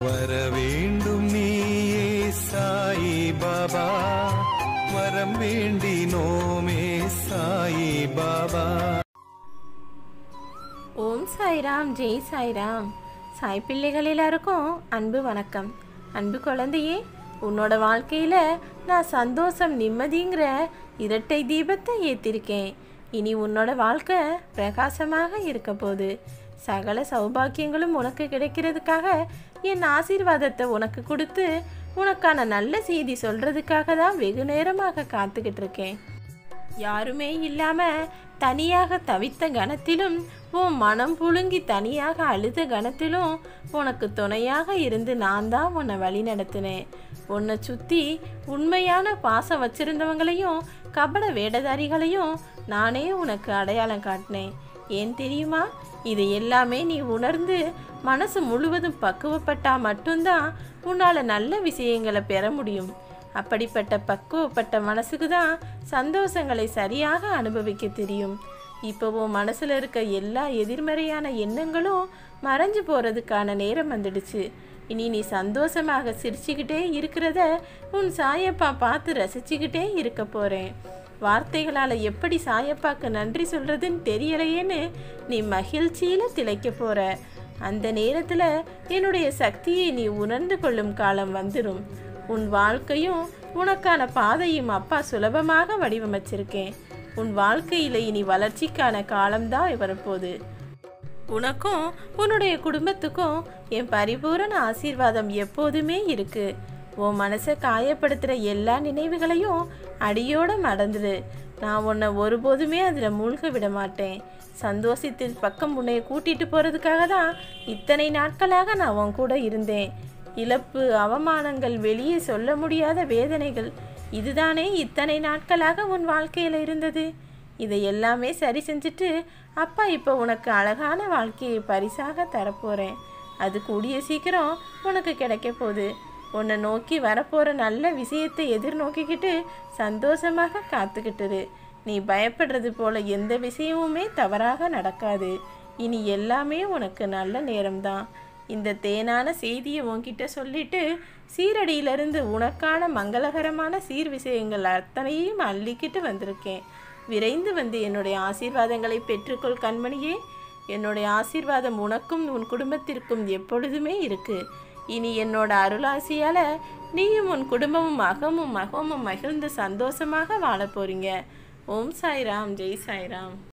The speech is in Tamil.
வர வேண்டும் நீயே சாயி பாபா வரம் வேண்டினோமே சாயி பாபா ஓம் சாய்ராம் ஜெய் சாய்ராம் சாய் பிள்ளைகள் எல்லாருக்கும் அன்பு வணக்கம் அன்பு குழந்தையே உன்னோட வாழ்க்கையில் நான் சந்தோஷம் நிம்மதிங்கிற இரட்டை தீபத்தை ஏற்றிருக்கேன் இனி உன்னோட வாழ்க்கை பிரகாசமாக இருக்க போகுது சகல சௌபாக்கியங்களும் உனக்கு கிடைக்கிறதுக்காக என் ஆசீர்வாதத்தை உனக்கு கொடுத்து உனக்கான நல்ல செய்தி சொல்கிறதுக்காக தான் வெகு நேரமாக காத்துக்கிட்டு இருக்கேன் யாருமே இல்லாம தனியாக தவித்த கணத்திலும் உன் மனம் புழுங்கி தனியாக அழுத கணத்திலும் உனக்கு துணையாக இருந்து நான் தான் உன்னை வழி நடத்தினேன் உன்னை சுற்றி உண்மையான பாசம் வச்சிருந்தவங்களையும் கபட வேடதாரிகளையும் நானே உனக்கு அடையாளம் காட்டினேன் ஏன் தெரியுமா இது எல்லாமே நீ உணர்ந்து மனசு முழுவதும் பக்குவப்பட்டா மட்டும்தான் உன்னால் நல்ல விஷயங்களை பெற முடியும் அப்படிப்பட்ட பக்குவப்பட்ட மனசுக்கு தான் சந்தோஷங்களை சரியாக அனுபவிக்க தெரியும் இப்போ உன் மனசில் இருக்க எல்லா எதிர்மறையான எண்ணங்களும் மறைஞ்சு போகிறதுக்கான நேரம் வந்துடுச்சு இனி நீ சந்தோஷமாக சிரிச்சுக்கிட்டே இருக்கிறத உன் சாயப்பா பார்த்து ரசிச்சுக்கிட்டே இருக்க போகிறேன் வார்த்தைகளால் எப்படி சாயப்பாக்கு நன்றி சொல்கிறதுன்னு தெரியலையேன்னு நீ மகிழ்ச்சியில் திளைக்க போகிற அந்த நேரத்தில் என்னுடைய சக்தியை நீ உணர்ந்து கொள்ளும் காலம் வந்துடும் உன் வாழ்க்கையும் உனக்கான பாதையும் அப்பா சுலபமாக வடிவமைச்சிருக்கேன் உன் வாழ்க்கையில் இனி வளர்ச்சிக்கான காலம்தான் வரப்போகுது உனக்கும் உன்னுடைய குடும்பத்துக்கும் என் பரிபூரண ஆசீர்வாதம் எப்போதுமே இருக்கு உன் மனசை காயப்படுத்துகிற எல்லா நினைவுகளையும் அடியோட மறந்துடு நான் உன்னை ஒருபோதுமே அதில் மூழ்க விட மாட்டேன் சந்தோஷத்தின் பக்கம் உன்னை கூட்டிட்டு போகிறதுக்காக தான் இத்தனை நாட்களாக நான் உன் கூட இருந்தேன் இழப்பு அவமானங்கள் வெளியே சொல்ல முடியாத வேதனைகள் இதுதானே இத்தனை நாட்களாக உன் வாழ்க்கையில் இருந்தது இதை எல்லாமே சரி செஞ்சுட்டு அப்பா இப்போ உனக்கு அழகான வாழ்க்கையை பரிசாக தரப்போகிறேன் அது கூடிய சீக்கிரம் உனக்கு கிடைக்க போகுது உன்னை நோக்கி வரப்போகிற நல்ல விஷயத்தை எதிர்நோக்கிக்கிட்டு சந்தோஷமாக காத்துக்கிட்டுரு நீ பயப்படுறது போல எந்த விஷயமுமே தவறாக நடக்காது இனி எல்லாமே உனக்கு நல்ல நேரம்தான் இந்த தேனான செய்தியை உன்கிட்ட சொல்லிட்டு சீரடியிலிருந்து உனக்கான மங்களகரமான சீர் விஷயங்கள் அத்தனையும் அள்ளிக்கிட்டு வந்திருக்கேன் விரைந்து வந்து என்னுடைய ஆசீர்வாதங்களை பெற்றுக்கொள் கண்மணியே என்னுடைய ஆசீர்வாதம் உனக்கும் உன் குடும்பத்திற்கும் எப்பொழுதுமே இருக்கு இனி என்னோட அருளாசியால நீயும் உன் குடும்பமும் அகமும் மகமும் மகிழ்ந்து சந்தோஷமாக வாழ போறீங்க ஓம் சாய்ராம் ஜெய் சாய்ராம்